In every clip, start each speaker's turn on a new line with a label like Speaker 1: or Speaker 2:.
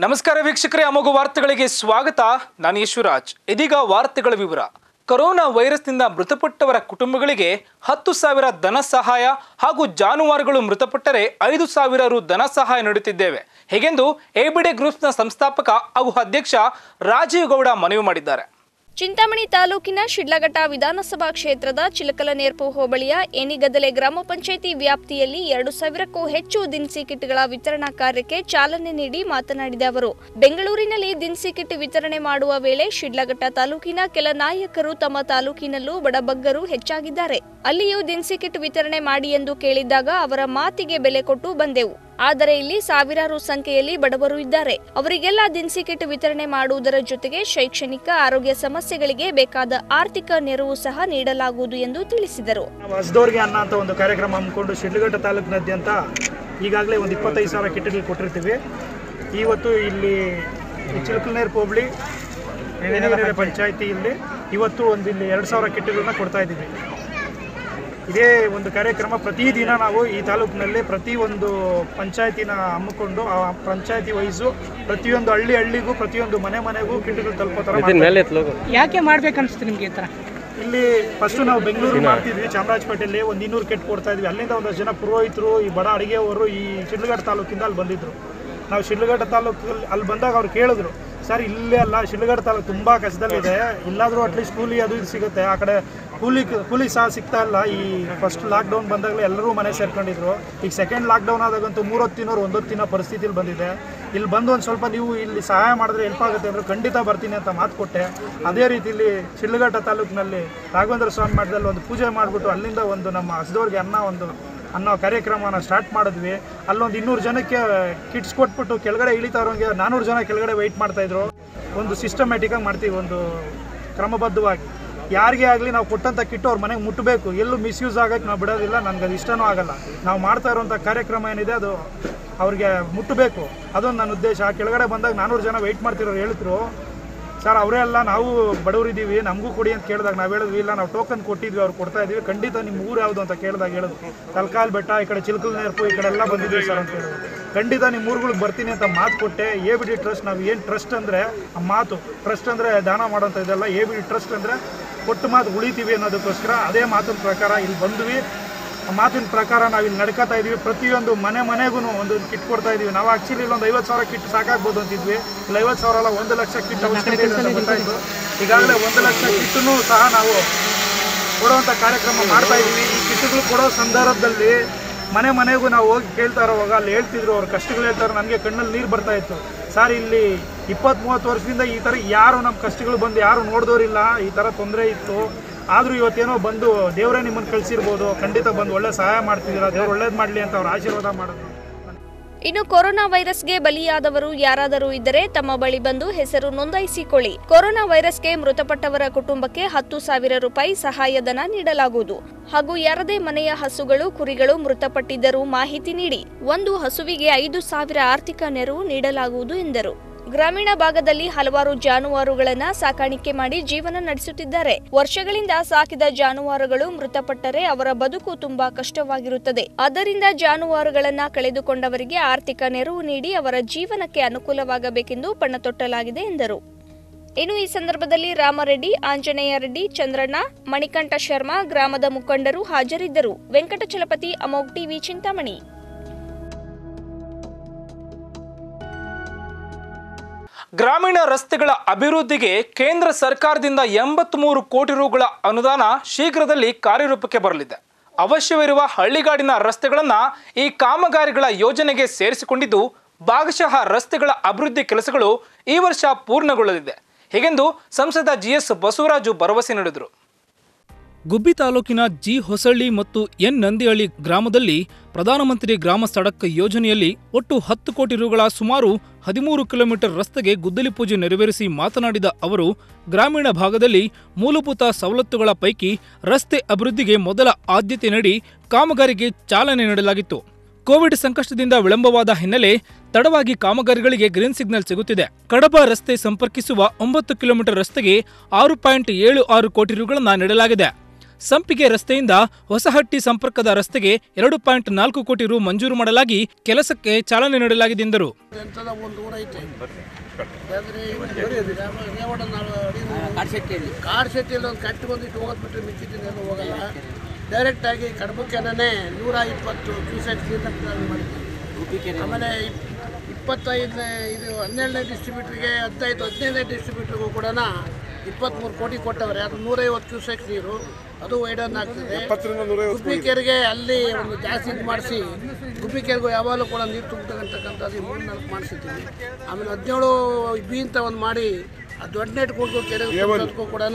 Speaker 1: ನಮಸ್ಕಾರ ವೀಕ್ಷಕರೇ ಅಮೋಘ ವಾರ್ತೆಗಳಿಗೆ ಸ್ವಾಗತ ನಾನು ಯಶ್ವರಾಜ್ ಇದೀಗ ವಾರ್ತೆಗಳ ವಿವರ ಕೊರೋನಾ ವೈರಸ್ನಿಂದ ಮೃತಪಟ್ಟವರ ಕುಟುಂಬಗಳಿಗೆ ಹತ್ತು ಸಾವಿರ ಧನ ಸಹಾಯ ಹಾಗೂ ಜಾನುವಾರುಗಳು ಮೃತಪಟ್ಟರೆ ಐದು ಸಾವಿರ ರು ಧನ ಸಹಾಯ ನೀಡುತ್ತಿದ್ದೇವೆ ಹೀಗೆಂದು ಎಬಿಡೆ ಗ್ರೂಪ್ಸ್ನ ಸಂಸ್ಥಾಪಕ ಹಾಗೂ ಅಧ್ಯಕ್ಷ ರಾಜೀವ್ ಗೌಡ ಮನವಿ ಮಾಡಿದ್ದಾರೆ
Speaker 2: ಚಿಂತಾಮಣಿ ತಾಲೂಕಿನ ಶಿಡ್ಲಘಟ್ಟ ವಿಧಾನಸಭಾ ಕ್ಷೇತ್ರದ ಚಿಲಕಲನೇರ್ಪು ಹೋಬಳಿಯ ಏನಿಗದಲೆ ಗ್ರಾಮ ಪಂಚಾಯಿತಿ ವ್ಯಾಪ್ತಿಯಲ್ಲಿ ಎರಡು ಸಾವಿರಕ್ಕೂ ಹೆಚ್ಚು ದಿನಸಿ ಕಿಟ್ಗಳ ವಿತರಣಾ ಕಾರ್ಯಕ್ಕೆ ಚಾಲನೆ ನೀಡಿ ಮಾತನಾಡಿದ ಅವರು ಬೆಂಗಳೂರಿನಲ್ಲಿ ದಿನಸಿ ಕಿಟ್ ವಿತರಣೆ ಮಾಡುವ ವೇಳೆ ಶಿಡ್ಲಘಟ್ಟ ತಾಲೂಕಿನ ಕೆಲ ನಾಯಕರು ತಮ್ಮ ತಾಲೂಕಿನಲ್ಲೂ ಬಡಬಗ್ಗರು ಹೆಚ್ಚಾಗಿದ್ದಾರೆ ಅಲ್ಲಿಯೂ ದಿನಸಿ ಕಿಟ್ ವಿತರಣೆ ಮಾಡಿ ಎಂದು ಕೇಳಿದ್ದಾಗ ಅವರ ಮಾತಿಗೆ ಬೆಲೆ ಕೊಟ್ಟು ಬಂದೆವು ಆದರೆ ಇಲ್ಲಿ ಸಾವಿರಾರು ಸಂಖ್ಯೆಯಲ್ಲಿ ಬಡವರು ಇದ್ದಾರೆ ಅವರಿಗೆಲ್ಲ ದಿನಸಿ ಕಿಟ್ ವಿತರಣೆ ಮಾಡುವುದರ ಜೊತೆಗೆ ಶೈಕ್ಷಣಿಕ ಆರೋಗ್ಯ ಸಮಸ್ಯೆಗಳಿಗೆ ಬೇಕಾದ ಆರ್ಥಿಕ ನೆರವು ಸಹ ನೀಡಲಾಗುವುದು ಎಂದು ತಿಳಿಸಿದರು
Speaker 3: ನಾವು ಹಸ್ದವ್ರಿಗೆ ಅನ್ನ ಅಂತ ಒಂದು ಕಾರ್ಯಕ್ರಮ ಹಮ್ಮಿಕೊಂಡು ಶಿಡ್ಲಘಟ್ಟ ತಾಲೂಕಿನಾದ್ಯಂತ ಈಗಾಗಲೇ ಒಂದು ಇಪ್ಪತ್ತೈದು ಸಾವಿರ ಕಿಟ್ಗಳು ಕೊಟ್ಟಿರ್ತೀವಿ ಇವತ್ತು ಇಲ್ಲಿ ಚಿಲಕಲ್ನೇರ್ ಹೋಬಳಿ ಎಣಿಗೆರೆ ಪಂಚಾಯತಿ ಇಲ್ಲಿ ಇವತ್ತು ಒಂದು ಇಲ್ಲಿ ಎರಡು ಸಾವಿರ ಕಿಟ್ಗಳನ್ನ ಕೊಡ್ತಾ ಇದ್ದೀವಿ ಇದೇ ಒಂದು ಕಾರ್ಯಕ್ರಮ ಪ್ರತಿದಿನ ನಾವು ಈ ತಾಲೂಕಿನಲ್ಲಿ ಪ್ರತಿಯೊಂದು ಪಂಚಾಯತಿನ ಹಮ್ಮಿಕೊಂಡು ಆ ಪಂಚಾಯತಿ ವೈಸು ಪ್ರತಿಯೊಂದು ಹಳ್ಳಿ ಹಳ್ಳಿಗೂ ಪ್ರತಿಯೊಂದು ಮನೆ ಮನೆಗೂ ಕಿಟ್ಗಳು ತಲುಪೋ ಥರ ಮಾಡ್ತಾ
Speaker 4: ಯಾಕೆ ಮಾಡ್ಬೇಕನ್ಸುತ್ತೆ ನಿಮ್ಗೆ ಈ ಥರ
Speaker 3: ಇಲ್ಲಿ ಫಸ್ಟ್ ನಾವು ಬೆಂಗಳೂರು ಮಾಡ್ತಿದ್ವಿ ಚಾಮರಾಜಪೇಟೆಯಲ್ಲಿ ಒಂದು ಇನ್ನೂರು ಕೆಟ್ ಕೊಡ್ತಾ ಇದ್ವಿ ಅಲ್ಲಿಂದ ಒಂದಷ್ಟು ಜನ ಪುರೋಹಿತರು ಈ ಬಡ ಅಡಿಗೆಯವರು ಈ ಶಿಡ್ಲಘಟ್ಟ ತಾಲೂಕಿಂದ ಅಲ್ಲಿ ಬಂದಿದ್ರು ನಾವು ಶಿಡ್ಲಘಟ್ಟ ತಾಲೂಕಲ್ಲಿ ಅಲ್ಲಿ ಬಂದಾಗ ಅವ್ರು ಕೇಳಿದ್ರು ಸರ್ ಇಲ್ಲೇ ಅಲ್ಲ ಶಿಡ್ಲಘಟ್ಟ ತಾಲೂಕು ತುಂಬ ಕಷ್ಟದಲ್ಲಿದೆ ಇಲ್ಲಾದರೂ ಅಟ್ಲೀಸ್ಟ್ ಕೂಲಿ ಅದು ಇದು ಸಿಗುತ್ತೆ ಆ ಕಡೆ ಕೂಲಿ ಕೂಲಿ ಸಹ ಸಿಗ್ತಾ ಇಲ್ಲ ಈ ಫಸ್ಟ್ ಲಾಕ್ಡೌನ್ ಬಂದಾಗಲೇ ಎಲ್ಲರೂ ಮನೆ ಸೇರ್ಕೊಂಡಿದ್ರು ಈಗ ಸೆಕೆಂಡ್ ಲಾಕ್ಡೌನ್ ಆದಾಗಂತೂ ಮೂರೊತ್ತು ತಿನ್ನೋರು ಒಂದೊತ್ತು ತಿನ್ನೋ ಪರಿಸ್ಥಿತಿಲಿ ಬಂದಿದೆ ಇಲ್ಲಿ ಬಂದು ಒಂದು ಸ್ವಲ್ಪ ನೀವು ಇಲ್ಲಿ ಸಹಾಯ ಮಾಡಿದ್ರೆ ಹೆಲ್ಪ್ ಆಗುತ್ತೆ ಅಂದರೆ ಖಂಡಿತ ಬರ್ತೀನಿ ಅಂತ ಮಾತು ಕೊಟ್ಟೆ ಅದೇ ರೀತಿ ಇಲ್ಲಿ ಶಿಡ್ಲಘಟ್ಟ ತಾಲೂಕಿನಲ್ಲಿ ರಾಘವೇಂದ್ರ ಸ್ವಾಮಿ ಮಠದಲ್ಲಿ ಒಂದು ಪೂಜೆ ಮಾಡಿಬಿಟ್ಟು ಅಲ್ಲಿಂದ ಒಂದು ನಮ್ಮ ಹಸಿದವ್ರಿಗೆ ಅನ್ನ ಒಂದು ಅನ್ನೋ ಕಾರ್ಯಕ್ರಮನ ಸ್ಟಾರ್ಟ್ ಮಾಡಿದ್ವಿ ಅಲ್ಲೊಂದು ಇನ್ನೂರು ಜನಕ್ಕೆ ಕಿಟ್ಸ್ ಕೊಟ್ಬಿಟ್ಟು ಕೆಳಗಡೆ ಇಳಿತಾ ಇರೋಂಗೆ ನಾನ್ನೂರು ಜನ ಕೆಳಗಡೆ ವೆಯ್ಟ್ ಮಾಡ್ತಾಯಿದ್ರು ಒಂದು ಸಿಸ್ಟಮ್ಯಾಟಿಕಾಗಿ ಮಾಡ್ತೀವಿ ಒಂದು ಕ್ರಮಬದ್ಧವಾಗಿ ಯಾರಿಗೇ ಆಗಲಿ ನಾವು ಕೊಟ್ಟಂಥ ಕಿಟ್ಟು ಅವ್ರ ಮನೆಗೆ ಮುಟ್ಟಬೇಕು ಎಲ್ಲೂ ಮಿಸ್ಯೂಸ್ ಆಗೋಕ್ಕೆ ನಾವು ಬಿಡೋದಿಲ್ಲ ನನಗೆ ಅದು ಇಷ್ಟನೂ ಆಗಲ್ಲ ನಾವು ಮಾಡ್ತಾ ಇರೋಂಥ ಕಾರ್ಯಕ್ರಮ ಏನಿದೆ ಅದು ಅವ್ರಿಗೆ ಮುಟ್ಟಬೇಕು ಅದೊಂದು ನನ್ನ ಉದ್ದೇಶ ಕೆಳಗಡೆ ಬಂದಾಗ ನಾನ್ನೂರು ಜನ ವೆಯ್ಟ್ ಮಾಡ್ತಿರೋರು ಹೇಳ್ತಿರು ಸರ್ ಅವರೇ ಅಲ್ಲ ನಾವು ಬಡವರಿದ್ದೀವಿ ನಮಗೂ ಕೊಡಿ ಅಂತ ಕೇಳಿದಾಗ ನಾವು ಹೇಳಿದ್ವಿ ಇಲ್ಲ ನಾವು ಟೋಕನ್ ಕೊಟ್ಟಿದ್ವಿ ಅವ್ರು ಕೊಡ್ತಾ ಇದೀವಿ ಖಂಡಿತ ನಿಮ್ಮ ಊರು ಯಾವುದು ಅಂತ ಕೇಳಿದಾಗ ಹೇಳಿದ್ರು ತಲಕಾಲ್ ಬೆಟ್ಟ ಈ ಕಡೆ ಚಿಲ್ಕಲ್ ನೇರ್ಪು ಈ ಕಡೆ ಎಲ್ಲ ಬಂದಿದ್ದೀವಿ ಸರ್ ಅಂತ ಹೇಳಿದ್ರು ಖಂಡಿತ ನಿಮ್ಮ ಊರುಗಳಿಗೆ ಬರ್ತೀನಿ ಅಂತ ಮಾತು ಕೊಟ್ಟೆ ಎ ಬಿ ಡಿ ಟ್ರಸ್ಟ್ ನಾವು ಏನು ಟ್ರಸ್ಟ್ ಅಂದರೆ ಆ ಮಾತು ಟ್ರಸ್ಟ್ ಅಂದರೆ ದಾನ ಮಾಡೋಂಥ ಇದೆಲ್ಲ ಎ ಬಿ ಡಿ ಟ್ರಸ್ಟ್ ಅಂದರೆ ಕೊಟ್ಟು ಮಾತು ಉಳಿತೀವಿ ಅನ್ನೋದಕ್ಕೋಸ್ಕರ ಅದೇ ಮಾತಿನ ಪ್ರಕಾರ ಇಲ್ಲಿ ಬಂದ್ವಿ ಆ ಮಾತಿನ ಪ್ರಕಾರ ನಾವು ಇಲ್ಲಿ ನಡ್ಕೋತಾ ಇದೀವಿ ಪ್ರತಿಯೊಂದು ಮನೆ ಮನೆಗೂ ಒಂದು ಕಿಟ್ ಕೊಡ್ತಾ ಇದೀವಿ ನಾವು ಆಕ್ಚುಲಿ ಇಲ್ಲೊಂದು ಐವತ್ತು ಸಾವಿರ ಕಿಟ್ ಸಾಕಾಗ್ಬೋದು ಅಂತಿದ್ವಿ ಇಲ್ಲ ಐವತ್ತು ಸಾವಿರ ಅಲ್ಲ ಒಂದು ಲಕ್ಷ ಕಿಟ್ ಅವಶ್ಯಕತೆ ಇದೆ ಅಂತ ಗೊತ್ತಾಯಿತು ಈಗಾಗಲೇ ಒಂದು ಲಕ್ಷ ಕಿಟ್ಟನ್ನು ಸಹ ನಾವು ಕೊಡುವಂಥ ಕಾರ್ಯಕ್ರಮ ಮಾಡ್ತಾ ಇದೀವಿ ಈ ಕಿಟ್ಗಳು ಕೊಡೋ ಸಂದರ್ಭದಲ್ಲಿ ಮನೆ ಮನೆಗೂ ನಾವು ಹೋಗಿ ಕೇಳ್ತಾ ಇರೋವಾಗ ಅಲ್ಲಿ ಹೇಳ್ತಿದ್ರು ಅವ್ರ ಕಷ್ಟಗಳು ಹೇಳ್ತಾರೆ ನನಗೆ ಕಣ್ಣಲ್ಲಿ ನೀರು ಬರ್ತಾ ಇತ್ತು ಸರ್ ಇಲ್ಲಿ ಇಪ್ಪತ್ತು ಮೂವತ್ತು ವರ್ಷದಿಂದ ಈ ಥರ ಯಾರು ನಮ್ಮ ಕಷ್ಟಗಳು ಬಂದು ಯಾರು ನೋಡಿದವರಿಲ್ಲ ಈ ಥರ ತೊಂದರೆ ಇತ್ತು ಆದರೂ ಇವತ್ತೇನೋ ಬಂದು ದೇವರೇ ನಿಮ್ಮನ್ನು ಕಳಿಸಿರ್ಬೋದು ಖಂಡಿತ ಬಂದು ಒಳ್ಳೆ ಸಹಾಯ ಮಾಡ್ತಿದ್ದೀರಾ ದೇವ್ರು ಒಳ್ಳೇದು ಮಾಡಲಿ ಅಂತ ಅವ್ರು ಆಶೀರ್ವಾದ ಮಾಡಿದ್ರು
Speaker 2: ಇನ್ನು ಕೊರೋನಾ ವೈರಸ್ಗೆ ಬಲಿಯಾದವರು ಯಾರಾದರೂ ಇದ್ದರೆ ತಮ್ಮ ಬಳಿ ಬಂದು ಹೆಸರು ನೋಂದಾಯಿಸಿಕೊಳ್ಳಿ ಕೊರೋನಾ ವೈರಸ್ಗೆ ಮೃತಪಟ್ಟವರ ಕುಟುಂಬಕ್ಕೆ ಹತ್ತು ಸಾವಿರ ರೂಪಾಯಿ ಸಹಾಯಧನ ನೀಡಲಾಗುವುದು ಹಾಗೂ ಯಾರದೇ ಮನೆಯ ಹಸುಗಳು ಕುರಿಗಳು ಮೃತಪಟ್ಟಿದ್ದರೂ ಮಾಹಿತಿ ನೀಡಿ ಒಂದು ಹಸುವಿಗೆ ಐದು ಸಾವಿರ ಆರ್ಥಿಕ ನೆರವು ನೀಡಲಾಗುವುದು ಎಂದರು ಗ್ರಾಮೀಣ ಭಾಗದಲ್ಲಿ ಹಲವಾರು ಜಾನುವಾರುಗಳನ್ನ ಸಾಕಾಣಿಕೆ ಮಾಡಿ ಜೀವನ ನಡೆಸುತ್ತಿದ್ದಾರೆ ವರ್ಷಗಳಿಂದ ಸಾಕಿದ ಜಾನುವಾರುಗಳು ಮೃತಪಟ್ಟರೆ ಅವರ ಬದುಕು ತುಂಬಾ ಕಷ್ಟವಾಗಿರುತ್ತದೆ ಆದ್ದರಿಂದ ಜಾನುವಾರುಗಳನ್ನ ಕಳೆದುಕೊಂಡವರಿಗೆ ಆರ್ಥಿಕ ನೆರವು ನೀಡಿ ಅವರ ಜೀವನಕ್ಕೆ ಅನುಕೂಲವಾಗಬೇಕೆಂದು ಪಣತೊಟ್ಟಲಾಗಿದೆ ಎಂದರು ಇನ್ನು ಈ ಸಂದರ್ಭದಲ್ಲಿ ರಾಮರೆಡ್ಡಿ ಆಂಜನೇಯ ರೆಡ್ಡಿ ಚಂದ್ರಣ್ಣ ಮಣಿಕಂಠ ಶರ್ಮಾ ಗ್ರಾಮದ ಮುಖಂಡರು ಹಾಜರಿದ್ದರು ವೆಂಕಟಚಲಪತಿ ಅಮೋಗ್ ಟಿವಿ ಚಿಂತಾಮಣಿ
Speaker 1: ಗ್ರಾಮೀಣ ರಸ್ತೆಗಳ ಅಭಿವೃದ್ಧಿಗೆ ಕೇಂದ್ರ ಸರ್ಕಾರದಿಂದ ಎಂಬತ್ಮೂರು ಕೋಟಿ ರುಗಳ ಅನುದಾನ ಶೀಘ್ರದಲ್ಲಿ ಕಾರ್ಯರೂಪಕ್ಕೆ ಬರಲಿದೆ ಅವಶ್ಯವಿರುವ ಹಳ್ಳಿಗಾಡಿನ ರಸ್ತೆಗಳನ್ನು ಈ ಕಾಮಗಾರಿಗಳ ಯೋಜನೆಗೆ ಸೇರಿಸಿಕೊಂಡಿದ್ದು ಭಾಗಶಃ ರಸ್ತೆಗಳ ಅಭಿವೃದ್ಧಿ ಕೆಲಸಗಳು ಈ ವರ್ಷ ಪೂರ್ಣಗೊಳ್ಳಲಿದೆ ಹೀಗೆಂದು ಸಂಸದ ಜಿಎಸ್ ಬಸವರಾಜು ಭರವಸೆ ನೀಡಿದರು ಗುಬ್ಬಿ ತಾಲೂಕಿನ ಜಿ ಹೊಸಳ್ಳಿ ಮತ್ತು ಎನ್ ನಂದಿಹಳ್ಳಿ ಗ್ರಾಮದಲ್ಲಿ ಪ್ರಧಾನಮಂತ್ರಿ ಗ್ರಾಮ ಸಡಕ್ ಯೋಜನೆಯಲ್ಲಿ ಒಟ್ಟು ಹತ್ತು ಕೋಟಿ ರುಗಳ ಸುಮಾರು ಹದಿಮೂರು ಕಿಲೋಮೀಟರ್ ರಸ್ತೆಗೆ ಗುದ್ದಲಿ ಪೂಜೆ ನೆರವೇರಿಸಿ ಮಾತನಾಡಿದ ಅವರು ಗ್ರಾಮೀಣ ಭಾಗದಲ್ಲಿ ಮೂಲಭೂತ ಸವಲತ್ತುಗಳ ಪೈಕಿ ರಸ್ತೆ ಅಭಿವೃದ್ಧಿಗೆ ಮೊದಲ ಆದ್ಯತೆ ನೀಡಿ ಕಾಮಗಾರಿಗೆ ಚಾಲನೆ ನೀಡಲಾಗಿತ್ತು ಕೋವಿಡ್ ಸಂಕಷ್ಟದಿಂದ ವಿಳಂಬವಾದ ಹಿನ್ನೆಲೆ ತಡವಾಗಿ ಕಾಮಗಾರಿಗಳಿಗೆ ಗ್ರೀನ್ ಸಿಗ್ನಲ್ ಸಿಗುತ್ತಿದೆ ಕಡಬ ರಸ್ತೆ ಸಂಪರ್ಕಿಸುವ ಒಂಬತ್ತು ಕಿಲೋಮೀಟರ್ ರಸ್ತೆಗೆ ಆರು ಪಾಯಿಂಟ್ ಏಳು ಆರು ಕೋಟಿ ರುಗಳನ್ನು ನೀಡಲಾಗಿದೆ ಸಂಪಿಗೆ ರಸ್ತೆಯಿಂದ ಹೊಸಹಟ್ಟಿ ಸಂಪರ್ಕದ ರಸ್ತೆಗೆ ಎರಡು ಪಾಯಿಂಟ್ ನಾಲ್ಕು ಕೋಟಿ ರು ಮಂಜೂರು ಮಾಡಲಾಗಿ ಕೆಲಸಕ್ಕೆ ಚಾಲನೆ ನೀಡಲಾಗಿದೆ ಎಂದರು
Speaker 5: ಎಂಥದ ಒಂದು ಊರ ಐತೆ ಯಾಕಂದ್ರೆ ರೇವಣ ಕಾಡ್ಶೆಟ್ಟಿಯಲ್ಲಿ ಕಾಡ್ಶೆಟ್ಟಿಯಲ್ಲಿ ಒಂದು ಕಟ್ಟಿ ಬಂದಿಟ್ಟು ಹೋಗೋದು ಬಿಟ್ಟರೆ ಮಿಕ್ಕಿದ್ದೆಲ್ಲ ಹೋಗಲ್ಲ ಡೈರೆಕ್ಟಾಗಿ ಕಡಬಕ್ಕೆನೇ ನೂರ ಇಪ್ಪತ್ತು ಕ್ಯೂಸೆಕ್ ನೀರನ್ನು ಮಾಡಿದ್ದೀವಿ ಆಮೇಲೆ ಇಪ್- ಇಪ್ಪತ್ತೈದನೇ ಇದು ಹನ್ನೆರಡನೇ ಡಿಸ್ಟ್ರಿಬ್ಯೂಟ್ರಿಗೆ ಹದಿನೈದು ಹದಿನೈದನೇ ಡಿಸ್ಟ್ರಿಬ್ಯೂಟ್ರಿಗೂ ಕೂಡ ಇಪ್ಪತ್ತ್ಮೂರು ಕೋಟಿ ಕೊಟ್ಟವ್ರೆ ಅದು ನೂರೈವತ್ತು ಕ್ಯೂಸೆಕ್ ನೀರು ಅದು ವೈಡನ್ ಆಗ್ತದೆ ಗುಬ್ಬಿಕೆರೆಗೆ ಅಲ್ಲಿ ಒಂದು ಜಾಸ್ತಿ ಇದು ಮಾಡಿಸಿ ಗುಬ್ಬಿಕೆರೆಗೂ ಯಾವಾಗಲೂ ಕೂಡ ನೀರು ತುಂಬತಕ್ಕಂಥದ್ದು ಮೂರು ನಾಲ್ಕು ಮಾಡಿಸಿದ್ದೀವಿ ಆಮೇಲೆ ಹದಿನೇಳು ಬಿ ಅಂತ ಒಂದು ಮಾಡಿ ಆ ದೊಡ್ಡ ನೆಟ್ ಕೊಟ್ಟು ಕೆರೆ ತುಂಬಕ್ಕೂ ಕೂಡ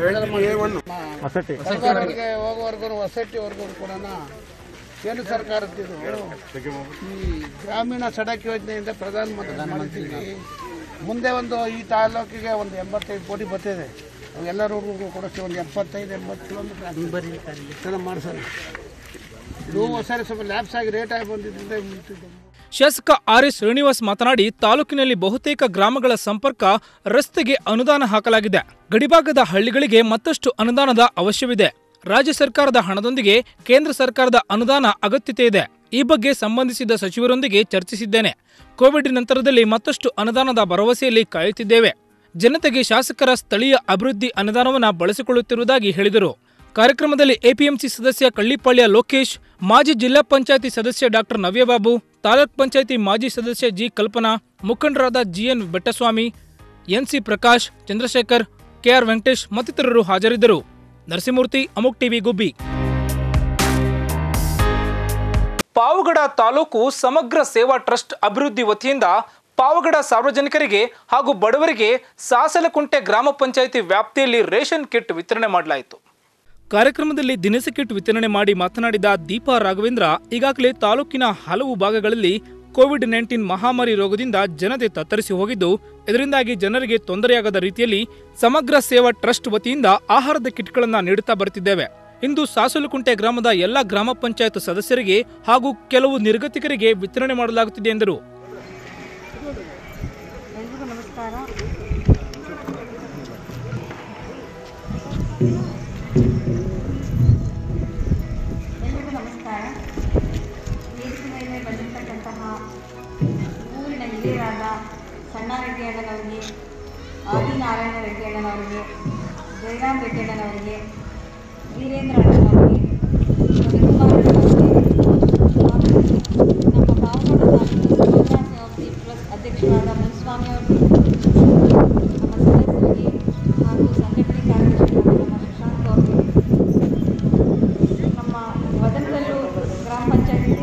Speaker 5: ಹೊಸದಾರಿಗೆ ಹೋಗೋವರೆಗೂ ಹೊಸಟ್ಟಿವರೆಗೂ ಕೂಡ ಕೇಂದ್ರ ಸರ್ಕಾರದ್ದು ಈ ಗ್ರಾಮೀಣ ಸಡಕ್ ಯೋಜನೆಯಿಂದ ಪ್ರಧಾನಮಂತ್ರಿ ಮಾಡಿದ್ದೀವಿ ಮುಂದೆ ಒಂದು ಈ ತಾಲೂಕಿಗೆ ಒಂದು ಎಂಬತ್ತೈದು ಕೋಟಿ ಬರ್ತಿದೆ ಎಲ್ಲರಿಗೂ ಕೊಡಿಸ್ತೀವಿ ಒಂದು ಎಪ್ಪತ್ತೈದು ಎಂಬತ್ತು ಕಿಲೋಮೀಟರ್ ಮಾಡಿಸೋಣ ಇದು ಸರಿ ಸ್ವಲ್ಪ ಲ್ಯಾಬ್ಸ್ ಆಗಿ ರೇಟ್ ಆಗಿ ಬಂದಿದ್ದರಿಂದ ಮುಗ್ತಿದ್ದು.
Speaker 1: ಶಾಸಕ ಆರ್ ಎಸ್ ಶ್ರೀನಿವಾಸ್ ಮಾತನಾಡಿ ತಾಲೂಕಿನಲ್ಲಿ ಬಹುತೇಕ ಗ್ರಾಮಗಳ ಸಂಪರ್ಕ ರಸ್ತೆಗೆ ಅನುದಾನ ಹಾಕಲಾಗಿದೆ ಗಡಿಭಾಗದ ಹಳ್ಳಿಗಳಿಗೆ ಮತ್ತಷ್ಟು ಅನುದಾನದ ಅವಶ್ಯವಿದೆ ರಾಜ್ಯ ಸರ್ಕಾರದ ಹಣದೊಂದಿಗೆ ಕೇಂದ್ರ ಸರ್ಕಾರದ ಅನುದಾನ ಅಗತ್ಯತೆ ಇದೆ ಈ ಬಗ್ಗೆ ಸಂಬಂಧಿಸಿದ ಸಚಿವರೊಂದಿಗೆ ಚರ್ಚಿಸಿದ್ದೇನೆ ಕೋವಿಡ್ ನಂತರದಲ್ಲಿ ಮತ್ತಷ್ಟು ಅನುದಾನದ ಭರವಸೆಯಲ್ಲಿ ಕಾಯುತ್ತಿದ್ದೇವೆ ಜನತೆಗೆ ಶಾಸಕರ ಸ್ಥಳೀಯ ಅಭಿವೃದ್ಧಿ ಅನುದಾನವನ್ನು ಬಳಸಿಕೊಳ್ಳುತ್ತಿರುವುದಾಗಿ ಹೇಳಿದರು ಕಾರ್ಯಕ್ರಮದಲ್ಲಿ ಎಪಿಎಂಸಿ ಸದಸ್ಯ ಕಳ್ಳಿಪಾಳ್ಯ ಲೋಕೇಶ್ ಮಾಜಿ ಜಿಲ್ಲಾ ಪಂಚಾಯತಿ ಸದಸ್ಯ ಡಾಕ್ಟರ್ ನವ್ಯಬಾಬು ತಾಲೂಕ್ ಪಂಚಾಯತಿ ಮಾಜಿ ಸದಸ್ಯ ಜಿ ಕಲ್ಪನಾ ಮುಖಂಡರಾದ G N Bettaswamy N C Prakash Chandrashekar K R Venkatesh ಮತ್ತಿತರರು ಹಾಜರಿದ್ದರು ನರಸಿಂಹಮೂರ್ತಿ ಅಮುಕ್ ಟಿವಿ ಗುಬ್ಬಿ ಪಾವಗಡ ತಾಲೂಕು ಸಮಗ್ರ ಸೇವಾ ಟ್ರಸ್ಟ್ ಅಭಿವೃದ್ಧಿ ವತಿಯಿಂದ ಪಾವಗಡ ಸಾರ್ವಜನಿಕರಿಗೆ ಹಾಗೂ ಬಡವರಿಗೆ ಸಾಸಲಕುಂಟೆ ಗ್ರಾಮ ಪಂಚಾಯಿತಿ ವ್ಯಾಪ್ತಿಯಲ್ಲಿ ರೇಷನ್ ಕಿಟ್ ವಿತರಣೆ ಮಾಡಲಾಯಿತು ಕಾರ್ಯಕ್ರಮದಲ್ಲಿ ದಿನಸಿ ಕಿಟ್ ವಿತರಣೆ ಮಾಡಿ ಮಾತನಾಡಿದ ದೀಪಾ ರಾಘವೇಂದ್ರ ಈಗಾಗಲೇ ತಾಲೂಕಿನ ಹಲವು ಭಾಗಗಳಲ್ಲಿ ಕೋವಿಡ್ ನೈನ್ಟೀನ್ ಮಹಾಮಾರಿ ರೋಗದಿಂದ ಜನತೆ ತತ್ತರಿಸಿ ಹೋಗಿದ್ದು ಇದರಿಂದಾಗಿ ಜನರಿಗೆ ತೊಂದರೆಯಾಗದ ರೀತಿಯಲ್ಲಿ ಸಮಗ್ರ ಸೇವಾ ಟ್ರಸ್ಟ್ ವತಿಯಿಂದ ಆಹಾರದ ಕಿಟ್ಗಳನ್ನು ನೀಡುತ್ತಾ ಬರುತ್ತಿದ್ದೇವೆ ಇಂದು ಸಾಸಲುಕುಂಟೆ ಗ್ರಾಮದ ಎಲ್ಲ ಗ್ರಾಮ ಪಂಚಾಯತ್ ಸದಸ್ಯರಿಗೆ ಹಾಗೂ ಕೆಲವು ನಿರ್ಗತಿಕರಿಗೆ ವಿತರಣೆ ಮಾಡಲಾಗುತ್ತಿದೆ ಎಂದರು
Speaker 6: ಎಲ್ರಿಗೂ ನಮಸ್ಕಾರ ಎಲ್ರಿಗೂ ನಮಸ್ಕಾರ ವೇದಿಕೆ ಮೇಲೆ ಬಂದಿರತಕ್ಕಂತಹ ಊರಿನ ಹಿರಿಯರಾದ ಸಣ್ಣ ರೆಡ್ಡಿ ಅಣ್ಣನವರಿಗೆ ಆದಿನಾರಾಯಣ ರೆಡ್ಡಿ ಅಣ್ಣನವರಿಗೆ ಜಯರಾಮ್ ರೆಡ್ಡಿ ಅಣ್ಣನವರಿಗೆ ವೀರೇಂದ್ರ ಅಣ್ಣನವರಿಗೆ ರವಿಕುಮಾರ್ ಅಣ್ಣನವರಿಗೆ ನಮ್ಮ ಪಾವಗಡ ತಾಲೂಕು ಸಮಗ್ರ ಸೇವಾವತಿ ಟ್ರಸ್ಟ್ ಅಧ್ಯಕ್ಷರಾದ ಮುನಿಸ್ವಾಮಿ ಅವರು ನಮ್ಮ ಸದಸ್ಯರಿಗೆ ಹಾಗೂ ಸಂಘಟನೆ ಕಾರ್ಯದರ್ಶಿಗಳಾದ ನಮ್ಮ ಶಶಾಂಕ್ ಅವರಿಗೆ ನಮ್ಮ ವದನಕಲ್ಲು ಗ್ರಾಮ ಪಂಚಾಯತ್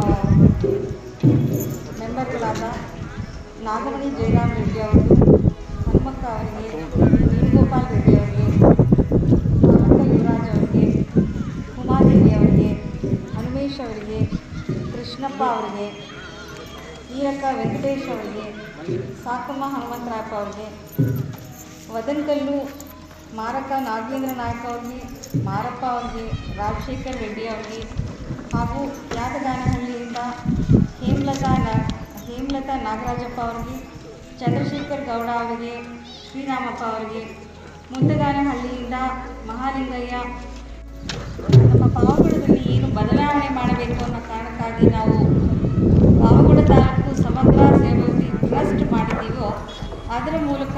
Speaker 6: ಮೆಂಬರ್ಗಳಾದ ನಾಗಮಣಿ ಜಯರಾಮ್ ರೆಡ್ಡಿ ಅವರು ಹನುಮಕ್ಕ ಅವರಿಗೆ ವೇಣುಗೋಪಾಲ್ ರೆಡ್ಡಿ ಅವರಿಗೆ ಹನುಮಕ್ಕ ಯುವರಾಜ್ ಅವರಿಗೆ ಉಮಾದೇವಿ ಅವರಿಗೆ ಹನುಮೇಶ್ ಅವರಿಗೆ ಕೃಷ್ಣಪ್ಪ ಅವರಿಗೆ ಈರಕ್ಕ ವೆಂಕಟೇಶ್ ಅವರಿಗೆ ಸಾಕಮ್ಮ ಹನುಮಂತರಾಯಪ್ಪ ಅವರಿಗೆ ವದನಕಲ್ಲು ಮಾರಕ ನಾಗೇಂದ್ರ ನಾಯಕ್ ಅವ್ರಿಗೆ ಮಾರಪ್ಪ ಅವ್ರಿಗೆ ರಾಜಶೇಖರ್ ರೆಡ್ಡಿ ಅವ್ರಿಗೆ ಹಾಗೂ ಯಾದಗಾನಹಳ್ಳಿಯಿಂದ ಹೇಮಲತಾ ನಾ ಹೇಮಲತಾ ನಾಗರಾಜಪ್ಪ ಅವ್ರಿಗೆ ಚಂದ್ರಶೇಖರ್ ಗೌಡ ಅವರಿಗೆ ಶ್ರೀರಾಮಪ್ಪ ಅವರಿಗೆ ಮುಂದಗಾನಹಳ್ಳಿಯಿಂದ ಮಹಾಲಿಂಗಯ್ಯ ನಮ್ಮ ಪಾವಗಡದಲ್ಲಿ ಏನು ಬದಲಾವಣೆ ಮಾಡಬೇಕು ಅನ್ನೋ ಕಾರಣಕ್ಕಾಗಿ ನಾವು ಪಾವಗಡ ತಾಲೂಕು ಸಮಗ್ರ ಸೇವಾವತಿ ಟ್ರಸ್ಟ್ ಮಾಡಿದ್ದೀವೋ ಅದರ ಮೂಲಕ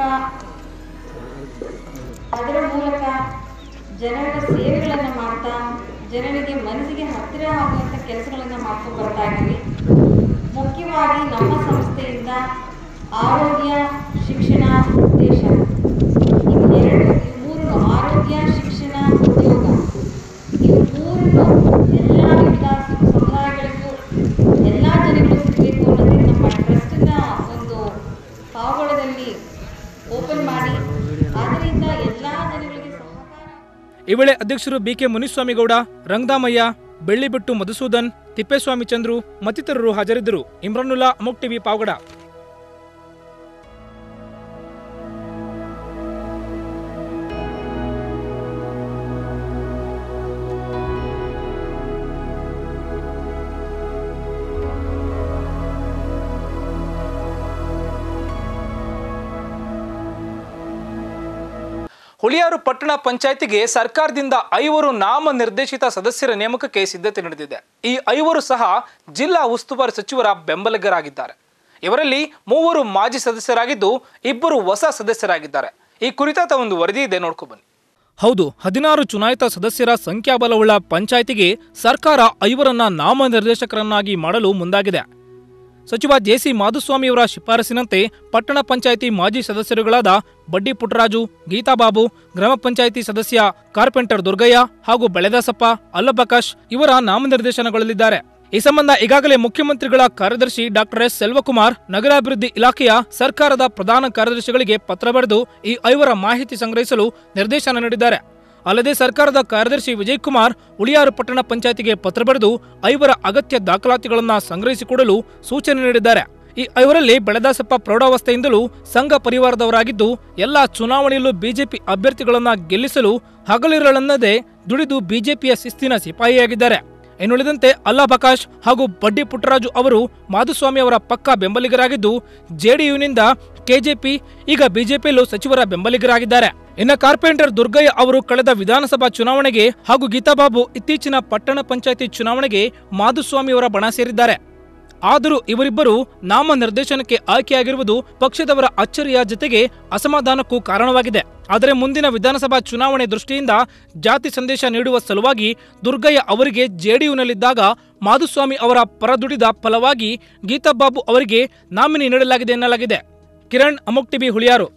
Speaker 6: ಅದರ ಮೂಲಕ ಜನರ ಸೇವೆಗಳನ್ನು ಮಾಡ್ತಾ ಜನರಿಗೆ ಮನಸ್ಸಿಗೆ ಹತ್ತಿರ ಆಗುವಂಥ ಕೆಲಸಗಳನ್ನು ಮಾಡ್ಕೊಂಡು ಬರ್ತಾ ಇದ್ದೀವಿ ಮುಖ್ಯವಾಗಿ ನಮ್ಮ ಸಂಸ್ಥೆಯಿಂದ ಆರೋಗ್ಯ ಶಿಕ್ಷಣ ಉದ್ದೇಶ ಇವು ಎರಡು ಇವು ಮೂರು ಆರೋಗ್ಯ ಶಿಕ್ಷಣ ಉದ್ಯೋಗ ಇವು ಮೂರನ್ನು ಎಲ್ಲ ವಿವಿಧ ಸಮುದಾಯಗಳಿಗೂ ಎಲ್ಲ ಜನರಿಗೂ ಸಿಗಬೇಕು ಅನ್ನೋದೇ ನಮ್ಮ ಟ್ರಸ್ಟಿನ ಒಂದು ಪಾವಗಡದಲ್ಲಿ ಓಪನ್ ಮಾಡಿ ಅದರಿಂದ ಎಲ್ಲ ಜನಗಳಿಗೆ ಸಹಕಾರ
Speaker 1: ಈ ವೇಳೆ ಅಧ್ಯಕ್ಷರು ಬಿಕೆ ಮುನಿಸ್ವಾಮಿಗೌಡ ರಂಗದಾಮಯ್ಯ ಬೆಳ್ಳಿಬೆಟ್ಟು ಮಧುಸೂದನ್ ತಿಪ್ಪೇಸ್ವಾಮಿ ಚಂದ್ರು ಮತ್ತಿತರರು ಹಾಜರಿದ್ದರು ಇಮ್ರಾನುಲ್ಲಾ ಅಮೋಕ್ ಟಿವಿ ಪಾವಗಡ ಹುಳಿಯಾರು ಪಟ್ಟಣ ಪಂಚಾಯತಿಗೆ ಸರ್ಕಾರದಿಂದ ಐವರು ನಾಮ ನಿರ್ದೇಶಿತ ಸದಸ್ಯರ ನೇಮಕಕ್ಕೆ ಸಿದ್ಧತೆ ನಡೆದಿದೆ ಈ ಐವರು ಸಹ ಜಿಲ್ಲಾ ಉಸ್ತುವಾರಿ ಸಚಿವರ ಬೆಂಬಲಿಗರಾಗಿದ್ದಾರೆ ಇವರಲ್ಲಿ ಮೂವರು ಮಾಜಿ ಸದಸ್ಯರಾಗಿದ್ದು ಇಬ್ಬರು ಹೊಸ ಸದಸ್ಯರಾಗಿದ್ದಾರೆ ಈ ಕುರಿತಾದ ಒಂದು ವರದಿ ಇದೆ ನೋಡ್ಕೊ ಬನ್ನಿ ಹೌದು ಹದಿನಾರು ಚುನಾಯಿತ ಸದಸ್ಯರ ಸಂಖ್ಯಾಬಲವುಳ್ಳ ಪಂಚಾಯಿತಿಗೆ ಸರ್ಕಾರ ಐವರನ್ನ ನಾಮನಿರ್ದೇಶಕರನ್ನಾಗಿ ಮಾಡಲು ಮುಂದಾಗಿದೆ ಸಚಿವ ಜೆಸಿ ಮಾಧುಸ್ವಾಮಿಯವರ ಶಿಫಾರಸಿನಂತೆ ಪಟ್ಟಣ ಪಂಚಾಯಿತಿ ಮಾಜಿ ಸದಸ್ಯರುಗಳಾದ ಬಡ್ಡಿ ಪುಟ್ಟರಾಜು ಗೀತಾಬಾಬು ಗ್ರಾಮ ಪಂಚಾಯಿತಿ ಸದಸ್ಯ ಕಾರ್ಪೆಂಟರ್ ದುರ್ಗಯ್ಯ ಹಾಗೂ ಬೆಳೆದಾಸಪ್ಪ ಅಲ್ಲಬಕಾಶ್ ಇವರ ನಾಮನಿರ್ದೇಶನಗೊಳ್ಳಲಿದ್ದಾರೆ ಈ ಸಂಬಂಧ ಈಗಾಗಲೇ ಮುಖ್ಯಮಂತ್ರಿಗಳ ಕಾರ್ಯದರ್ಶಿ ಡಾಕ್ಟರ್ ಎಸ್ ಸೆಲ್ವಕುಮಾರ್ ನಗರಾಭಿವೃದ್ಧಿ ಇಲಾಖೆಯ ಸರ್ಕಾರದ ಪ್ರಧಾನ ಕಾರ್ಯದರ್ಶಿಗಳಿಗೆ ಪತ್ರ ಬರೆದು ಈ ಐವರ ಮಾಹಿತಿ ಸಂಗ್ರಹಿಸಲು ನಿರ್ದೇಶನ ನೀಡಿದ್ದಾರೆ ಅಲ್ಲದೆ ಸರ್ಕಾರದ ಕಾರ್ಯದರ್ಶಿ ವಿಜಯ್ ಕುಮಾರ್ ಉಳಿಯಾರು ಪಟ್ಟಣ ಪಂಚಾಯತಿಗೆ ಪತ್ರ ಬರೆದು ಐವರ ಅಗತ್ಯ ದಾಖಲಾತಿಗಳನ್ನು ಸಂಗ್ರಹಿಸಿಕೊಡಲು ಸೂಚನೆ ನೀಡಿದ್ದಾರೆ ಈ ಐವರಲ್ಲಿ ಬೆಳದಾಸಪ್ಪ ಪ್ರೌಢಾವಸ್ಥೆಯಿಂದಲೂ ಸಂಘ ಪರಿವಾರದವರಾಗಿದ್ದು ಎಲ್ಲಾ ಚುನಾವಣೆಯಲ್ಲೂ ಬಿಜೆಪಿ ಅಭ್ಯರ್ಥಿಗಳನ್ನ ಗೆಲ್ಲಿಸಲು ಹಗಲಿರಳೆನ್ನದೇ ದುಡಿದು ಬಿಜೆಪಿಯ ಶಿಸ್ತಿನ ಸಿಪಾಯಿಯಾಗಿದ್ದಾರೆ ಇನ್ನುಳಿದಂತೆ ಅಲ್ಲಾ ಬಕಾಶ್ ಹಾಗೂ ಬಡ್ಡಿ ಪುಟ್ಟರಾಜು ಅವರು ಮಾಧುಸ್ವಾಮಿ ಅವರ ಪಕ್ಕ ಬೆಂಬಲಿಗರಾಗಿದ್ದು ಜೆಡಿಯುನಿಂದ ಕೆಜೆಪಿ ಈಗ ಬಿಜೆಪಿಯಲ್ಲೂ ಸಚಿವರ ಬೆಂಬಲಿಗರಾಗಿದ್ದಾರೆ ಇನ್ನು ಕಾರ್ಪೆಂಟರ್ ದುರ್ಗಯ್ಯ ಅವರು ಕಳೆದ ವಿಧಾನಸಭಾ ಚುನಾವಣೆಗೆ ಹಾಗೂ ಗೀತಾಬಾಬು ಇತ್ತೀಚಿನ ಪಟ್ಟಣ ಪಂಚಾಯಿತಿ ಚುನಾವಣೆಗೆ ಮಾಧುಸ್ವಾಮಿ ಅವರ ಬಣ ಸೇರಿದ್ದಾರೆ ಆದರೂ ಇವರಿಬ್ಬರು ನಾಮ ನಿರ್ದೇಶನಕ್ಕೆ ಆಯ್ಕೆಯಾಗಿರುವುದು ಪಕ್ಷದವರ ಅಚ್ಚರಿಯ ಜತೆಗೆ ಅಸಮಾಧಾನಕ್ಕೂ ಕಾರಣವಾಗಿದೆ ಆದರೆ ಮುಂದಿನ ವಿಧಾನಸಭಾ ಚುನಾವಣೆ ದೃಷ್ಟಿಯಿಂದ ಜಾತಿ ಸಂದೇಶ ನೀಡುವ ಸಲುವಾಗಿ ದುರ್ಗಯ್ಯ ಅವರಿಗೆ ಜೆಡಿಯುನಲ್ಲಿದ್ದಾಗ ಮಾಧುಸ್ವಾಮಿ ಅವರ ಪರ ದುಡಿದ ಫಲವಾಗಿ ಗೀತಾಬಾಬು ಅವರಿಗೆ ನಾಮಿನಿ ನೀಡಲಾಗಿದೆ ಎನ್ನಲಾಗಿದೆ ಕಿರಣ್ ಅಮುಕ್ ಟಿವಿ ಹುಳಿಯಾರು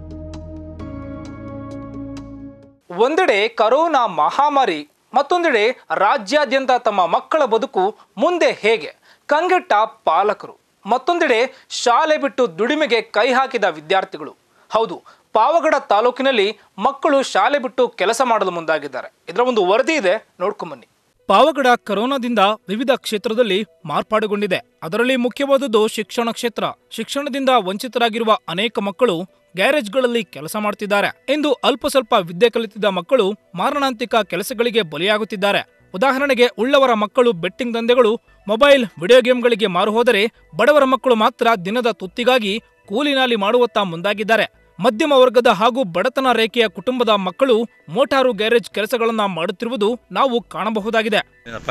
Speaker 1: ಒಂದೆಡೆ ಕರೋನಾ ಮಹಾಮಾರಿ ಮತ್ತೊಂದೆಡೆ ರಾಜ್ಯಾದ್ಯಂತ ತಮ್ಮ ಮಕ್ಕಳ ಬದುಕು ಮುಂದೆ ಹೇಗೆ ಕಂಗೆಟ್ಟ ಪಾಲಕರು ಮತ್ತೊಂದೆಡೆ ಶಾಲೆ ಬಿಟ್ಟು ದುಡಿಮೆಗೆ ಕೈ ಹಾಕಿದ ವಿದ್ಯಾರ್ಥಿಗಳು ಹೌದು ಪಾವಗಡ ತಾಲೂಕಿನಲ್ಲಿ ಮಕ್ಕಳು ಶಾಲೆ ಬಿಟ್ಟು ಕೆಲಸ ಮಾಡಲು ಮುಂದಾಗಿದ್ದಾರೆ ಇದರ ಒಂದು ವರದಿ ಇದೆ ನೋಡ್ಕೊಂಬನ್ನಿ ಪಾವಗಡ ಕರೋನಾದಿಂದ ವಿವಿಧ ಕ್ಷೇತ್ರದಲ್ಲಿ ಮಾರ್ಪಾಡುಗೊಂಡಿದೆ ಅದರಲ್ಲಿ ಮುಖ್ಯವಾದದ್ದು ಶಿಕ್ಷಣ ಕ್ಷೇತ್ರ ಶಿಕ್ಷಣದಿಂದ ವಂಚಿತರಾಗಿರುವ ಅನೇಕ ಮಕ್ಕಳು ಗ್ಯಾರೇಜ್ಗಳಲ್ಲಿ ಕೆಲಸ ಮಾಡುತ್ತಿದ್ದಾರೆ ಇಂದು ಅಲ್ಪ ಸ್ವಲ್ಪ ವಿದ್ಯೆ ಕಲಿತಿದ್ದ ಮಕ್ಕಳು ಮಾರಣಾಂತಿಕ ಕೆಲಸಗಳಿಗೆ ಬಲಿಯಾಗುತ್ತಿದ್ದಾರೆ ಉದಾಹರಣೆಗೆ ಉಳ್ಳವರ ಮಕ್ಕಳು ಬೆಟ್ಟಿಂಗ್ ದಂಧೆಗಳು ಮೊಬೈಲ್ ವಿಡಿಯೋ ಗೇಮ್ಗಳಿಗೆ ಮಾರು ಹೋದರೆ ಬಡವರ ಮಕ್ಕಳು ಮಾತ್ರ ದಿನದ ತುತ್ತಿಗಾಗಿ ಕೂಲಿನಾಲಿ ಮಾಡುವತ್ತ ಮುಂದಾಗಿದ್ದಾರೆ ಮಧ್ಯಮ ವರ್ಗದ ಹಾಗೂ ಬಡತನ ರೇಖೆಯ ಕುಟುಂಬದ ಮಕ್ಕಳು ಮೋಟಾರು ಗ್ಯಾರೇಜ್ ಕೆಲಸಗಳನ್ನ ಮಾಡುತ್ತಿರುವುದು ನಾವು ಕಾಣಬಹುದಾಗಿದೆ
Speaker 7: ಏನಪ್ಪ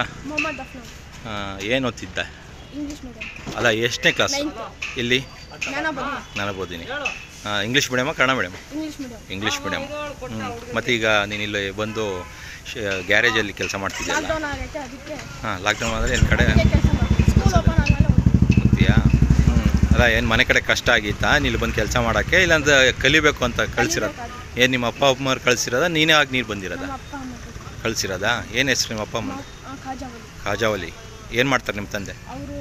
Speaker 7: ಏನು ಓದ್ತಿದ್ದ ಅಲ್ಲ ಎಷ್ಟನೇ ಕ್ಲಾಸ್ ಇಲ್ಲಿ ನಾನು ಓದಿನಿ English medium Kannada medium English medium ಹ್ಞೂ ಮತ್ತು ಈಗ ನೀನು ಇಲ್ಲಿ ಬಂದು ಗ್ಯಾರೇಜಲ್ಲಿ ಕೆಲಸ ಮಾಡ್ತಿದ್ಯಲ್ಲ ಹಾಂ ಲಾಕ್ಡೌನ್ ಆದರೆ ಏನು ಕಡೆ ಗೊತ್ತೀಯಾ ಹ್ಞೂ ಅಲ್ಲ ಏನು ಮನೆ ಕಡೆ ಕಷ್ಟ ಆಗಿತ್ತಾ ನೀನು ಬಂದು ಕೆಲಸ ಮಾಡೋಕ್ಕೆ ಇಲ್ಲಾಂದ್ರೆ ಕಲಿಬೇಕು ಅಂತ ಕಳಿಸಿರೋದು ಏನು ನಿಮ್ಮ ಅಪ್ಪ ಅಮ್ಮವ್ರು ಕಳಿಸಿರೋದ ನೀನೇ ಆಗಿ ನೀರು ಬಂದಿರೋದ ಕಳಿಸಿರೋದಾ ಏನು ಹೆಸ್ರು ನಿಮ್ಮ ಅಪ್ಪ ಅಮ್ಮ ಖಾಜಾವಲಿ ಏನು ಮಾಡ್ತಾರೆ ನಿಮ್ಮ ತಂದೆ
Speaker 8: ಅವರು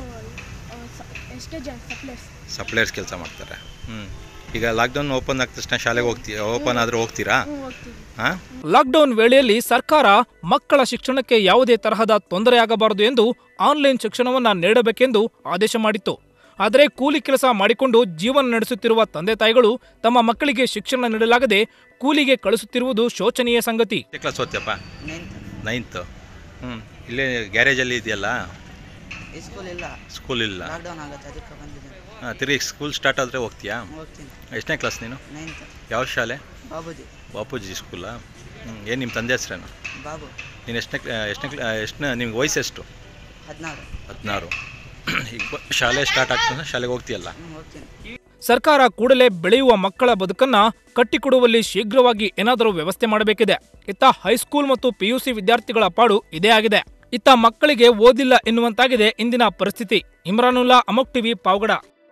Speaker 8: ಎಷ್ಟೇ ಜನ ಸಪ್ಲೈಸ್
Speaker 7: ಸಪ್ಲೈಯರ್ಸ್ ಕೆಲಸ ಮಾಡ್ತಾರೆ ಹ್ಞೂ ಈಗ ಲಾಕ್ಡೌನ್ ಓಪನ್ ಆದ ತಕ್ಷಣ ಶಾಲೆಗೆ ಹೋಗ್ತೀ ಓಪನ್ ಆದರೂ ಹೋಗ್ತೀರಾ
Speaker 8: ಹೋಗ್ತೀವಿ
Speaker 7: ಹಾಂ
Speaker 1: ಲಾಕ್ಡೌನ್ ವೇಳೆಯಲ್ಲಿ ಸರ್ಕಾರ ಮಕ್ಕಳ ಶಿಕ್ಷಣಕ್ಕೆ ಯಾವುದೇ ತರಹದ ತೊಂದರೆಯಾಗಬಾರದು ಎಂದು ಆನ್ಲೈನ್ ಶಿಕ್ಷಣವನ್ನ ನೀಡಬೇಕೆಂದು ಆದೇಶ ಮಾಡಿತ್ತು ಆದರೆ ಕೂಲಿ ಕೆಲಸ ಮಾಡಿಕೊಂಡು ಜೀವನ ನಡೆಸುತ್ತಿರುವ ತಂದೆ ತಾಯಿಗಳು ತಮ್ಮ ಮಕ್ಕಳಿಗೆ ಶಿಕ್ಷಣ ನೀಡಲಾಗದೆ ಕೂಲಿಗೆ ಕಳಿಸುತ್ತಿರುವುದು ಶೋಚನೀಯ ಸಂಗತಿ
Speaker 7: ಎಷ್ಟೇ ಕ್ಲಾಸ್ ಓದ್ತೀಯಪ್ಪ ನೈನ್ತು ಹ್ಞೂ ಇಲ್ಲೇ ಗ್ಯಾರೇಜಲ್ಲಿ ಇದೆಯಲ್ಲ
Speaker 9: ಸ್ಕೂಲ್ ಇಲ್ಲ
Speaker 7: ಸ್ಕೂಲ್ ಇಲ್ಲ
Speaker 9: ಲಾಕ್ಡೌನ್ ಆಗುತ್ತೆ ಅದಕ್ಕೆ ಬಂದಿದ್ದೀನಿ
Speaker 7: ಹಾಂ ತಿರುಗಿ ಸ್ಕೂಲ್ ಸ್ಟಾರ್ಟ್ ಆದರೆ ಹೋಗ್ತೀಯಾ
Speaker 9: ಹೋಗ್ತೀನಿ
Speaker 7: ಎಷ್ಟನೇ ಕ್ಲಾಸ್ ನೀನು
Speaker 9: ನೈನ್ತ್
Speaker 7: ಯಾವ ಶಾಲೆ
Speaker 9: ಬಾಬುಜಿ
Speaker 7: ಬಾಪೂಜಿ ಸ್ಕೂಲಾ ಹ್ಞೂ ಏನು ನಿಮ್ಮ ತಂದೆ ಹೆಸ್ರೇನು
Speaker 9: ಬಾಬು
Speaker 7: ನೀನು ಎಷ್ಟನೇ ಎಷ್ಟನೇ ಕ್ಲಾ ಎಷ್ಟನೇ ನಿಮ್ಗೆ ವಯಸ್ಸು ಎಷ್ಟು
Speaker 9: ಹದಿನಾರು
Speaker 7: ಹದಿನಾರು ಈಗ ಬ- ಶಾಲೆ ಸ್ಟಾರ್ಟ್ ಆಗ್ತದೆ ಶಾಲೆಗೆ ಹೋಗ್ತೀಯಲ್ಲ
Speaker 9: ಹ್ಞೂ ಹೋಗ್ತೀನಿ
Speaker 1: ಸರ್ಕಾರ ಕೂಡಲೇ ಬೆಳೆಯುವ ಮಕ್ಕಳ ಬದುಕನ್ನ ಕಟ್ಟಿಕೊಡುವಲ್ಲಿ ಶೀಘ್ರವಾಗಿ ಏನಾದರೂ ವ್ಯವಸ್ಥೆ ಮಾಡಬೇಕಿದೆ ಇತ್ತ ಹೈಸ್ಕೂಲ್ ಮತ್ತು ಪಿಯುಸಿ ವಿದ್ಯಾರ್ಥಿಗಳ ಪಾಡು ಇದೇ ಆಗಿದೆ ಇತ್ತ ಮಕ್ಕಳಿಗೆ ಓದಿಲ್ಲ ಎನ್ನುವಂತಾಗಿದೆ ಇಂದಿನ ಪರಿಸ್ಥಿತಿ ಇಮ್ರಾನುಲ್ಲಾ ಅಮೋಕ್ ಟಿವಿ ಪಾವಗಡ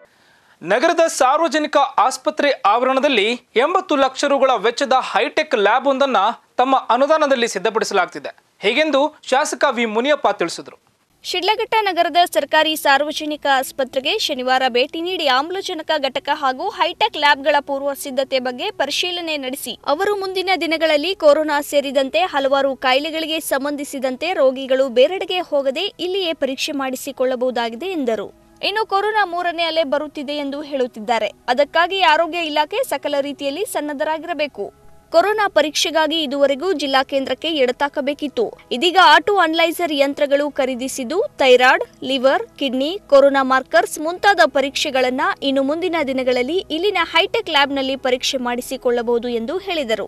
Speaker 1: ನಗರದ ಸಾರ್ವಜನಿಕ ಆಸ್ಪತ್ರೆ ಆವರಣದಲ್ಲಿ ಎಂಬತ್ತು ಲಕ್ಷ ರುಗಳ ವೆಚ್ಚದ ಹೈಟೆಕ್ ಲ್ಯಾಬ್ ಒಂದನ್ನ ತಮ್ಮ ಅನುದಾನದಲ್ಲಿ ಸಿದ್ಧಪಡಿಸಲಾಗ್ತಿದೆ ಹೀಗೆಂದು ಶಾಸಕ ವಿ ಮುನಿಯಪ್ಪ ತಿಳಿಸಿದರು
Speaker 2: ಶಿಡ್ಲಘಟ್ಟ ನಗರದ ಸರ್ಕಾರಿ ಸಾರ್ವಜನಿಕ ಆಸ್ಪತ್ರೆಗೆ ಶನಿವಾರ ಭೇಟಿ ನೀಡಿ ಆಮ್ಲಜನಕ ಘಟಕ ಹಾಗೂ ಹೈಟೆಕ್ ಲ್ಯಾಬ್ಗಳ ಪೂರ್ವ ಸಿದ್ಧತೆ ಬಗ್ಗೆ ಪರಿಶೀಲನೆ ನಡೆಸಿ ಅವರು ಮುಂದಿನ ದಿನಗಳಲ್ಲಿ ಕೊರೋನಾ ಸೇರಿದಂತೆ ಹಲವಾರು ಕಾಯಿಲೆಗಳಿಗೆ ಸಂಬಂಧಿಸಿದಂತೆ ರೋಗಿಗಳು ಬೇರೆಡೆಗೆ ಹೋಗದೆ ಇಲ್ಲಿಯೇ ಪರೀಕ್ಷೆ ಮಾಡಿಸಿಕೊಳ್ಳಬಹುದಾಗಿದೆ ಎಂದರು ಇನ್ನು ಕೊರೋನಾ ಮೂರನೇ ಅಲೆ ಬರುತ್ತಿದೆ ಎಂದು ಹೇಳುತ್ತಿದ್ದಾರೆ ಅದಕ್ಕಾಗಿ ಆರೋಗ್ಯ ಇಲಾಖೆ ಸಕಲ ರೀತಿಯಲ್ಲಿ ಸನ್ನದ್ಧರಾಗಿರಬೇಕು ಕೊರೋನಾ ಪರೀಕ್ಷೆಗಾಗಿ ಇದುವರೆಗೂ ಜಿಲ್ಲಾ ಕೇಂದ್ರಕ್ಕೆ ಎಡತಾಕಬೇಕಿತ್ತು ಇದೀಗ ಆಟೋ ಅನಲೈಸರ್ ಯಂತ್ರಗಳು ಖರೀದಿಸಿದ್ದು thyroid liver kidney corona markers ಮುಂತಾದ ಪರೀಕ್ಷೆಗಳನ್ನ ಇನ್ನು ಮುಂದಿನ ದಿನಗಳಲ್ಲಿ ಇಲ್ಲಿನ ಹೈಟೆಕ್ ಲ್ಯಾಬ್ನಲ್ಲಿ ಪರೀಕ್ಷೆ ಮಾಡಿಸಿಕೊಳ್ಳಬಹುದು ಎಂದು ಹೇಳಿದರು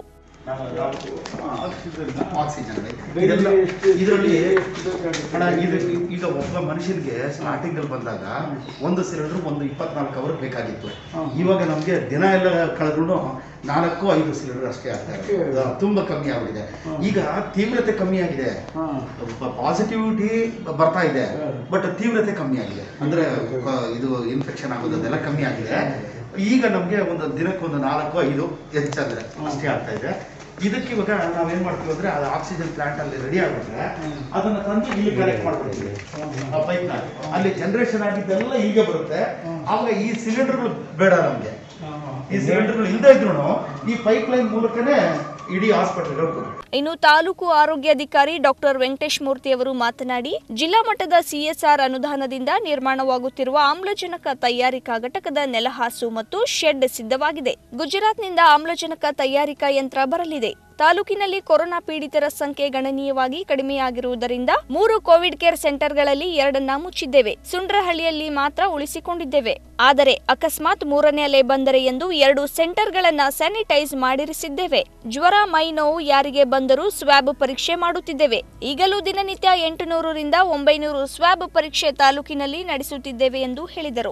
Speaker 10: ಆಕ್ಸಿಜನ್ ಇದರಲ್ಲಿ ಅಣ್ಣ ಇದು ಈಗ ಒಬ್ಬ ಮನುಷ್ಯನಿಗೆ ಸ್ಟಾರ್ಟಿಂಗ್ ಅಲ್ಲಿ ಬಂದಾಗ ಒಂದು ಸಿಲಿಂಡರ್ ಒಂದು ಇಪ್ಪತ್ನಾಲ್ಕು ಅವರ್ ಬೇಕಾಗಿತ್ತು ಇವಾಗ ನಮಗೆ ದಿನ ಎಲ್ಲ ಕಳೆದ್ರು ನಾಲ್ಕು ಐದು ಸಿಲಿಂಡರ್ ಅಷ್ಟೇ ಆಗ್ತಾ ಇದೆ ತುಂಬಾ ಕಮ್ಮಿ ಆಗಿದೆ ಈಗ ತೀವ್ರತೆ ಕಮ್ಮಿ ಆಗಿದೆ ಪಾಸಿಟಿವಿಟಿ ಬರ್ತಾ ಇದೆ ಬಟ್ ತೀವ್ರತೆ ಕಮ್ಮಿ ಆಗಿದೆ ಅಂದ್ರೆ ಕ- ಇದು ಇನ್ಫೆಕ್ಷನ್ ಆಗೋದೆಲ್ಲ ಕಮ್ಮಿ ಆಗಿದೆ ಈಗ ನಮಗೆ ಒಂದು ದಿನಕ್ಕೆ ಒಂದು ನಾಲ್ಕು ಐದು ಹೆಚ್ಚಂದ್ರೆ ಅಷ್ಟೇ ಆಗ್ತಾ ಇದೆ ಇದಕ್ಕೆ ಇವಾಗ ನಾವೇನ್ ಮಾಡ್ತೀವಿ ಅಂದ್ರೆ ಅದು ಆಕ್ಸಿಜನ್ ಪ್ಲಾಂಟ್ ಅಲ್ಲಿ ರೆಡಿ ಆಗ್ಬಿಟ್ರೆ ಅದನ್ನ ತಂದು ಇಲ್ಲಿ ಕಲೆಕ್ಟ್ ಮಾಡ್ಬಿಡ್ತೀವಿ ಆ ಪೈಪ್ ಅಲ್ಲಿ ಜನರೇಷನ್ ಆಗಿದ್ದೆಲ್ಲ ಈಗ ಬರುತ್ತೆ ಆವಾಗ ಈ ಸಿಲಿಂಡರ್ಗಳು ಬೇಡ ನಮ್ಗೆ ಈ ಸಿಲಿಂಡರ್ಗಳು ಇಲ್ಲದೆ ಇದ್ರು ಈ ಪೈಪ್ ಲೈನ್ ಮೂಲಕನೇ ಇಡೀ ಹಾಸ್ಪಿಟಲ್ ಹೋಗ್ಬೋದು
Speaker 2: ಇನ್ನು ತಾಲೂಕು ಆರೋಗ್ಯಾಧಿಕಾರಿ ಡಾಕ್ಟರ್ ವೆಂಕಟೇಶ್ ಮೂರ್ತಿ ಅವರು ಮಾತನಾಡಿ ಜಿಲ್ಲಾ ಮಟ್ಟದ ಸಿಎಸ್ಆರ್ ಅನುದಾನದಿಂದ ನಿರ್ಮಾಣವಾಗುತ್ತಿರುವ ಆಮ್ಲಜನಕ ತಯಾರಿಕಾ ಘಟಕದ ನೆಲಹಾಸು ಮತ್ತು ಶೆಡ್ ಸಿದ್ಧವಾಗಿದೆ ಗುಜರಾತ್ನಿಂದ ಆಮ್ಲಜನಕ ತಯಾರಿಕಾ ಯಂತ್ರ ಬರಲಿದೆ ತಾಲೂಕಿನಲ್ಲಿ ಕೊರೋನಾ ಪೀಡಿತರ ಸಂಖ್ಯೆ ಗಣನೀಯವಾಗಿ ಕಡಿಮೆಯಾಗಿರುವುದರಿಂದ ಮೂರು ಕೋವಿಡ್ ಕೇರ್ ಸೆಂಟರ್ಗಳಲ್ಲಿ ಎರಡನ್ನ ಮುಚ್ಚಿದ್ದೇವೆ ಸುಂಡ್ರಹಳ್ಳಿಯಲ್ಲಿ ಮಾತ್ರ ಉಳಿಸಿಕೊಂಡಿದ್ದೇವೆ ಆದರೆ ಅಕಸ್ಮಾತ್ ಮೂರನೇ ಅಲೆ ಬಂದರೆ ಎಂದು ಎರಡು ಸೆಂಟರ್ಗಳನ್ನ ಸ್ಯಾನಿಟೈಸ್ ಮಾಡಿರಿಸಿದ್ದೇವೆ ಜ್ವರ ಮೈ ನೋವು ಯಾರಿಗೆ ಬಂದರೂ ಸ್ವ್ಯಾಬ್ ಪರೀಕ್ಷೆ ಮಾಡುತ್ತಿದ್ದೇವೆ ಈಗಲೂ ದಿನನಿತ್ಯ ಎಂಟುನೂರರಿಂದ ಒಂಬೈನೂರು ಸ್ವ್ಯಾಬ್ ಪರೀಕ್ಷೆ ತಾಲೂಕಿನಲ್ಲಿ ನಡೆಸುತ್ತಿದ್ದೇವೆ ಎಂದು ಹೇಳಿದರು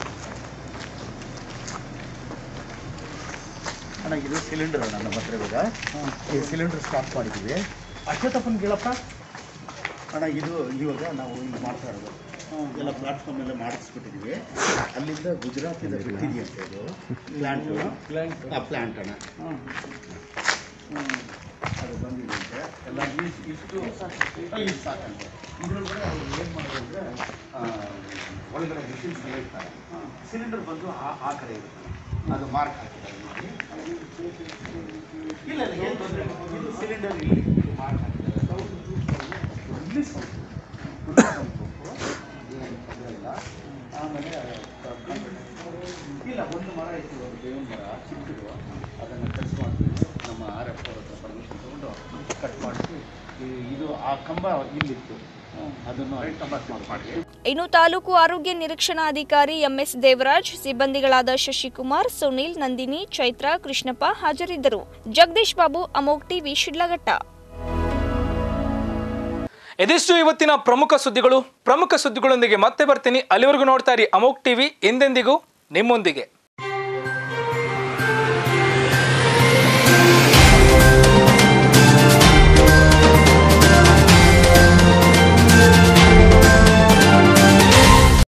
Speaker 10: ಅಣ್ಣ ಇದು ಸಿಲಿಂಡರ್ ಅಣ್ಣ ನಮ್ಮ ಹತ್ರ ಇವಾಗ ಈ ಸಿಲಿಂಡರ್ ಸ್ಟಾಪ್ ಮಾಡಿದ್ದೀವಿ ಅಶ್ವತ್ಥಪ್ಪನ ಕೇಳಪ್ಪ ಅಣ್ಣ ಇದು ಇವಾಗ ನಾವು ಇಲ್ಲಿ ಮಾಡ್ತಾ ಇರೋದು ಎಲ್ಲ ಪ್ಲಾಟ್ಫಾರ್ಮ್ ಎಲ್ಲ ಮಾಡಿಸ್ಬಿಟ್ಟಿದ್ದೀವಿ ಅಲ್ಲಿಂದ ಗುಜರಾತಿಂದ ಬಿಟ್ಟಿದೆಯಂತೆ ಇದು ಪ್ಲಾಂಟ್ ಪ್ಲಾಂಟ್ ಆ ಪ್ಲಾಂಟ್ ಅಣ್ಣ ಅದು ಬಂದಿದೆ ಎಲ್ಲ ಇಷ್ಟು ಇಷ್ಟು ಇಷ್ಟು ಸಾಕಂತೆ ಇದ್ರೊಳಗಡೆ ಅವ್ರು ಏನು ಮಾಡೋದು ಅಂದರೆ ಒಳಗಡೆ ಮಿಷಿನ್ಸ್ ಇರ್ತಾರೆ ಸಿಲಿಂಡರ್ ಬಂದು ಆ ಆ ಕಡೆ ಇರುತ್ತೆ ಅದು ಮಾರ್ಕ್ ಹಾಕಿದ್ದಾರೆ ನೋಡಿ. ಇಲ್ಲ ಇಲ್ಲ ಏನು ತೊಂದರೆ ಇಲ್ಲ. ಇದು ಸಿಲಿಂಡರ್ ಇಲ್ಲಿ ಇದು ಮಾರ್ಕ್ ಹಾಕಿದ್ದಾರೆ ಇಲ್ಲಿ ಸ್ವಲ್ಪ ಇಲ್ಲಿ ಸ್ವಲ್ಪ ಏನು ತೊಂದರೆ ಇಲ್ಲ ಆಮೇಲೆ ಇಲ್ಲ ಒಂದು ಮರ ಇತ್ತು ಒಂದು ಬೇವಿನ ಮರ ಚಿಕ್ಕದು ಅದನ್ನು ಕಟ್ ಮಾಡ್ತೀವಿ ನಮ್ಮ ಆರ್ ಎಫ್ ಅವ್ರ ಹತ್ರ ಪರ್ಮಿಷನ್ ತೊಗೊಂಡು ಕಟ್ ಮಾಡಿಸಿ ಈ- ಇದು ಆ ಕಂಬ ಇಲ್ಲಿತ್ತು ಅದನ್ನು ಕಂಬ ಮಾಡಿ
Speaker 2: ಇನ್ನು ತಾಲೂಕು ಆರೋಗ್ಯ ನಿರೀಕ್ಷಣಾಧಿಕಾರಿ ಎಂಎಸ್ ದೇವರಾಜ್ ಸಿಬ್ಬಂದಿಗಳಾದ ಶಶಿಕುಮಾರ್ ಸುನೀಲ್ ನಂದಿನಿ ಚೈತ್ರ ಕೃಷ್ಣಪ್ಪ ಹಾಜರಿದ್ದರು ಜಗದೀಶ್ ಬಾಬು ಅಮೋಕ್ ಟಿವಿ ಶಿಡ್ಲಘಟ್ಟ
Speaker 1: ಇದಿಷ್ಟು ಇವತ್ತಿನ ಪ್ರಮುಖ ಸುದ್ದಿಗಳು ಪ್ರಮುಖ ಸುದ್ದಿಗಳೊಂದಿಗೆ ಮತ್ತೆ ಬರ್ತೀನಿ ಅಲ್ಲಿವರೆಗೂ ನೋಡ್ತಾ ಇರಿ ಅಮೋಕ್ ಟಿವಿ ಎಂದೆಂದಿಗೂ ನಿಮ್ಮೊಂದಿಗೆ